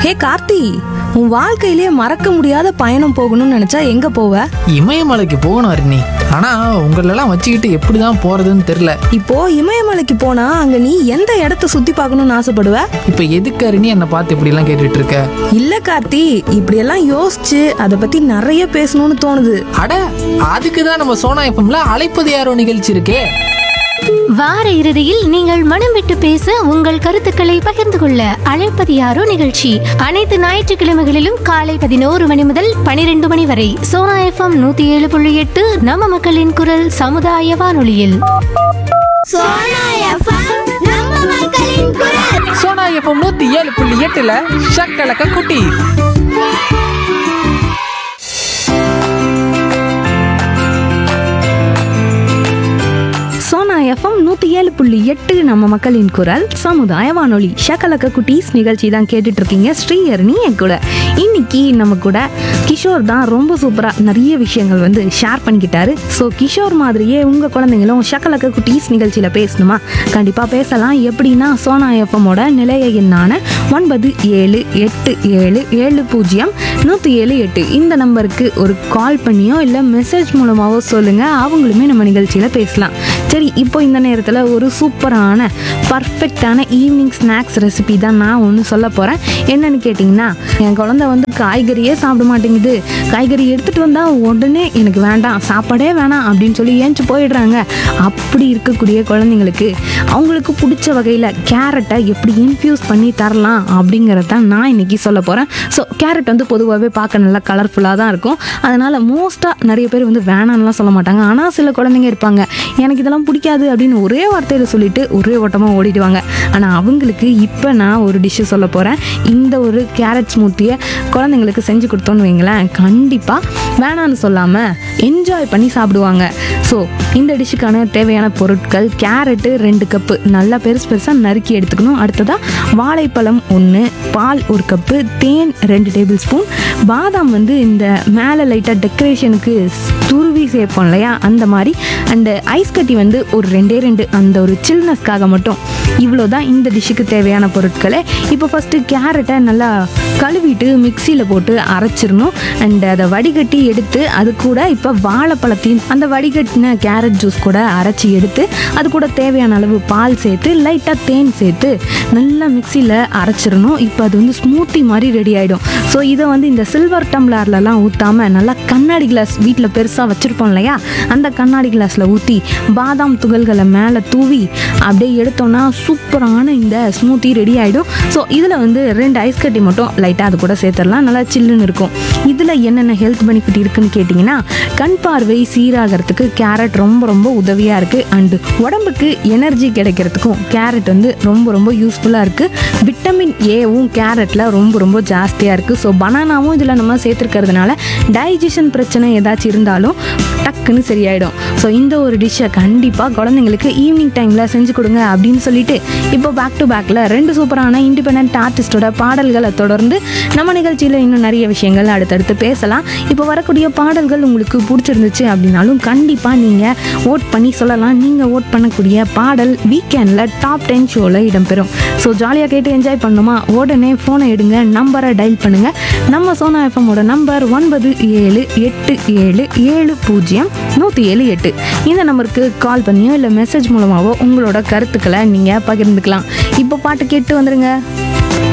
ஹே கார்த்தி உன் வாழ்க்கையிலேயே மறக்க முடியாத பயணம் போகணும்னு நினைச்சா எங்க போவ இமயமலைக்கு போகணும் அருணி ஆனா உங்களெல்லாம் வச்சுக்கிட்டு எப்படிதான் போறதுன்னு தெரியல இப்போ இமயமலைக்கு போனா அங்க நீ எந்த இடத்த சுத்தி பார்க்கணும்னு ஆசைப்படுவ இப்ப எதுக்கு அருணி என்னை பார்த்து இப்படி எல்லாம் கேட்டுட்டு இருக்க இல்ல கார்த்தி இப்படியெல்லாம் யோசிச்சு அதை பத்தி நிறைய பேசணும்னு தோணுது அட அதுக்கு தான் நம்ம சோனா எஃப்எம்ல அழைப்பது யாரோ நிகழ்ச்சி இருக்கே வார இறுதியில் நீங்கள் மனம் விட்டு பேச உங்கள் கருத்துக்களை பகிர்ந்து கொள்ள அழைப்பது யாரோ நிகழ்ச்சி அனைத்து ஞாயிற்றுக்கிழமைகளிலும் காலை பதினோரு மணி முதல் பனிரெண்டு மணி வரை சோனா எஃப்எம் நூத்தி ஏழு புள்ளி எட்டு நம்ம மக்களின் குரல் சமுதாய வானொலியில் சோனா எஃப்எம் நம்ம மக்களின் குரல் சோனா எஃப்எம் நூத்தி ஏழு புள்ளி எட்டுல ஷக்கலக்க குட்டி சோனா எஃப்எம் நூத்தி ஏழு புள்ளி எட்டு நம்ம மக்களின் குரல் சமுதாய வானொலி ஷக்கலக்க குட்டீஸ் நிகழ்ச்சி தான் கேட்டுட்டு இருக்கீங்க ஸ்ரீஹரணி என் கூட இன்னைக்கு நம்ம கூட கிஷோர் தான் ரொம்ப சூப்பரா நிறைய விஷயங்கள் வந்து ஷேர் பண்ணிக்கிட்டாரு ஸோ கிஷோர் மாதிரியே உங்க குழந்தைங்களும் ஷக்கலக்க குட்டீஸ் நிகழ்ச்சியில பேசணுமா கண்டிப்பா பேசலாம் எப்படின்னா சோனா எஃப்எம்மோட நிலைய எண்ணான ஒன்பது ஏழு எட்டு ஏழு ஏழு பூஜ்ஜியம் நூற்றி ஏழு எட்டு இந்த நம்பருக்கு ஒரு கால் பண்ணியோ இல்லை மெசேஜ் மூலமாவோ சொல்லுங்க அவங்களுமே நம்ம நிகழ்ச்சியில் பேசலாம் சரி இப்போ இந்த நேரத்தில் ஒரு சூப்பரான பர்ஃபெக்டான ஈவினிங் ஸ்நாக்ஸ் ரெசிபி தான் நான் ஒன்று சொல்ல போகிறேன் என்னன்னு கேட்டிங்கன்னா என் குழந்தை வந்து காய்கறியே சாப்பிட மாட்டேங்குது காய்கறி எடுத்துகிட்டு வந்தால் உடனே எனக்கு வேண்டாம் சாப்பாடே வேணாம் அப்படின்னு சொல்லி ஏஞ்சி போயிடுறாங்க அப்படி இருக்கக்கூடிய குழந்தைங்களுக்கு அவங்களுக்கு பிடிச்ச வகையில் கேரட்டை எப்படி இன்ஃப்யூஸ் பண்ணி தரலாம் அப்படிங்கிறத நான் இன்னைக்கு சொல்ல போகிறேன் ஸோ கேரட் வந்து பொதுவாகவே பார்க்க நல்லா கலர்ஃபுல்லாக தான் இருக்கும் அதனால் மோஸ்ட்டாக நிறைய பேர் வந்து வேணாம்லாம் சொல்ல மாட்டாங்க ஆனால் சில குழந்தைங்க இருப்பாங்க எனக்கு இதெல்லாம் பிடிக்காது அப்படின்னு ஒரே வார்த்தையில் சொல்லிட்டு ஒரே ஓட்டமாக ஓடிடுவாங்க ஆனால் அவங்களுக்கு இப்போ நான் ஒரு டிஷ்ஷு சொல்ல போகிறேன் இந்த ஒரு கேரட் ஸ்மூத்தியை குழந்தைங்களுக்கு செஞ்சு கொடுத்தோன்னு வைங்களேன் கண்டிப்பாக வேணான்னு சொல்லாமல் என்ஜாய் பண்ணி சாப்பிடுவாங்க ஸோ இந்த டிஷ்ஷுக்கான தேவையான பொருட்கள் கேரட்டு ரெண்டு கப்பு நல்லா பெருசு பெருசாக நறுக்கி எடுத்துக்கணும் அடுத்ததாக வாழைப்பழம் ஒன்று பால் ஒரு கப்பு தேன் ரெண்டு டேபிள் ஸ்பூன் பாதாம் வந்து இந்த மேலே லைட்டாக டெக்கரேஷனுக்கு துருவி சேர்ப்போம் இல்லையா அந்த மாதிரி அண்டு ஐஸ் கட்டி வந்து ஒரு ரெண்டே ரெண்டு அந்த ஒரு சில்னஸ்க்காக மட்டும் இவ்வளோ தான் இந்த டிஷ்ஷுக்கு தேவையான பொருட்களை இப்போ ஃபஸ்ட்டு கேரட்டை நல்லா கழுவிட்டு மிக்சியில் போட்டு அரைச்சிடணும் அண்ட் அதை வடிகட்டி எடுத்து அது கூட இப்போ வாழைப்பழத்தையும் அந்த வடிகட்டின கேரட் ஜூஸ் கூட அரைச்சி எடுத்து அது கூட தேவையான அளவு பால் சேர்த்து லைட்டாக தேன் சேர்த்து நல்லா மிக்சியில் அரைச்சிடணும் இப்போ அது வந்து ஸ்மூத்தி மாதிரி ரெடி ஆகிடும் ஸோ இதை வந்து இந்த சில்வர் டம்ளர்லலாம் ஊற்றாமல் நல்லா கண்ணாடி கிளாஸ் வீட்டில் பெருசாக வச்சுருப்போம் இல்லையா அந்த கண்ணாடி கிளாஸில் ஊற்றி பாதாம் துகள்களை மேலே தூவி அப்படியே எடுத்தோன்னா சூப்பரான இந்த ஸ்மூத்தி ரெடி ஆகிடும் ஸோ இதில் வந்து ரெண்டு ஐஸ் கட்டி மட்டும் லைட்டாக அது கூட சேர்த்துடலாம் நல்லா சில்லுன்னு இருக்கும் இதில் என்னென்ன ஹெல்த் பெனிஃபிட் இருக்குன்னு கேட்டிங்கன்னா கண் பார்வை சீராகிறதுக்கு கேரட் ரொம்ப ரொம்ப உதவியாக இருக்குது அண்டு உடம்புக்கு எனர்ஜி கிடைக்கிறதுக்கும் கேரட் வந்து ரொம்ப ரொம்ப யூஸ்ஃபுல்லாக இருக்குது விட்டமின் ஏவும் கேரட்டில் ரொம்ப ரொம்ப ஜாஸ்தியாக இருக்குது ஸோ பனானாவும் இதில் நம்ம சேர்த்துருக்கிறதுனால டைஜஷன் பிரச்சனை ஏதாச்சும் இருந்தாலும் டக்குன்னு சரியாயிடும் ஸோ இந்த ஒரு டிஷ்ஷை கண்டிப்பாக குழந்தைங்களுக்கு ஈவினிங் டைமில் செஞ்சு கொடுங்க அப்படின்னு சொல்லிட்டு இப்போ பேக் டு பேக்கில் ரெண்டு சூப்பரான இண்டிபெண்ட் ஆர்டிஸ்டோட பாடல்களை தொடர்ந்து நம்ம நிகழ்ச்சியில் இன்னும் நிறைய விஷயங்கள் அடுத்தடுத்து பேசலாம் இப்போ வரக்கூடிய பாடல்கள் உங்களுக்கு பிடிச்சிருந்துச்சு அப்படின்னாலும் கண்டிப்பாக நீங்கள் ஓட் பண்ணி சொல்லலாம் நீங்கள் ஓட் பண்ணக்கூடிய பாடல் வீக்கெண்டில் டாப் டென் ஷோவில் இடம்பெறும் ஸோ ஜாலியாக கேட்டு என்ஜாய் பண்ணுமா உடனே ஃபோனை எடுங்க நம்பரை டயல் பண்ணுங்கள் நம்ம சோனா எஃப்எம்மோட நம்பர் ஒன்பது ஏழு எட்டு ஏழு ஏழு பூஜ்ஜியம் நூற்றி ஏழு எட்டு இந்த நம்பருக்கு கால் பண்ணியோ இல்லை மெசேஜ் மூலமாகவோ உங்களோட கருத்துக்களை நீங்கள் பகிர்ந்துக்கலாம் இப்போ பாட்டு கேட்டு வந்துருங்க